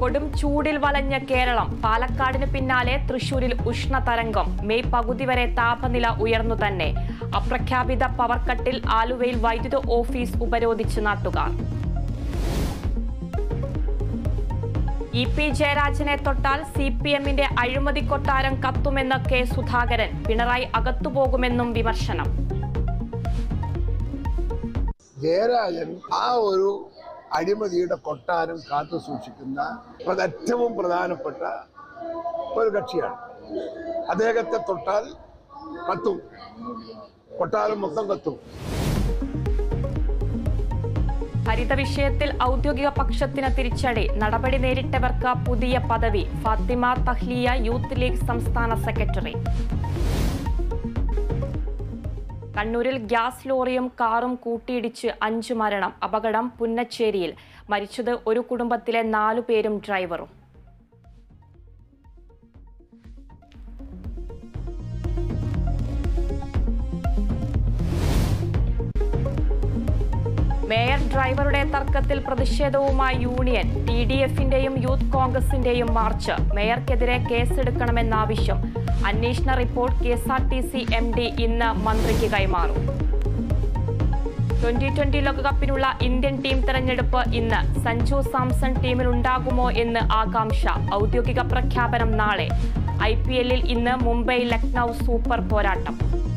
കൊടും ചൂടിൽ വലഞ്ഞ കേരളം പാലക്കാടിന് പിന്നാലെ തൃശൂരിൽ ഉഷ്ണതരംഗം മെയ് പകുതി വരെ താപനില ഉയർന്നു തന്നെ അപ്രഖ്യാപിത പവർ കട്ടിൽ ആലുവയിൽ വൈദ്യുത ഓഫീസ് ഉപരോധിച്ച് നാട്ടുകാർ ഇ പി ജയരാജനെ തൊട്ടാൽ സി പി എമ്മിന്റെ അഴിമതി കൊട്ടാരം കത്തുമെന്ന് കെ സുധാകരൻ പിണറായി അകത്തുപോകുമെന്നും വിമർശനം ജയരാജൻ ആ ഒരു അഴിമതിയുടെ കൊട്ടാരം കാത്തു സൂക്ഷിക്കുന്ന പ്ര- ഏറ്റവും പ്രധാനപ്പെട്ട ഒരു കക്ഷിയാണ് അദ്ദേഹത്തെ തൊട്ടാൽ കത്തും കൊട്ടാരം മൊത്തം കത്തും ഹരിത വിഷയത്തിൽ ഔദ്യോഗിക പക്ഷത്തിന് തിരിച്ചടി നടപടി നേരിട്ടവർക്ക് പുതിയ പദവി ഫാത്തിമ തഹ്ലിയ യൂത്ത് ലീഗ് സംസ്ഥാന സെക്രട്ടറി കണ്ണൂരിൽ ഗ്യാസ് ലോറിയും കാറും കൂട്ടിയിടിച്ച് അഞ്ചു മരണം അപകടം പുന്നച്ചേരിയിൽ മരിച്ചത് ഒരു കുടുംബത്തിലെ നാലു പേരും ഡ്രൈവറും മേയർ ഡ്രൈവറുടെ തർക്കത്തിൽ പ്രതിഷേധവുമായി യൂണിയൻ ടി ഡി എഫിന്റെയും യൂത്ത് കോൺഗ്രസിന്റെയും മാർച്ച് മേയർക്കെതിരെ കേസെടുക്കണമെന്ന ആവശ്യം അന്വേഷണ report K S R T C M D ഇന്ന് മന്ത്രിക്ക് കൈമാറും ട്വന്റി ട്വന്റി ലോകകപ്പിനുള്ള ഇന്ത്യൻ ടീം തെരഞ്ഞെടുപ്പ് ഇന്ന് സഞ്ജു സാംസൺ ടീമിൽ ഉണ്ടാകുമോ എന്ന് ആകാംക്ഷ ഔദ്യോഗിക പ്രഖ്യാപനം നാളെ ഐ പി എല്ലിൽ ഇന്ന് മുംബൈ ലക്നൌ സൂപ്പർ പോരാട്ടം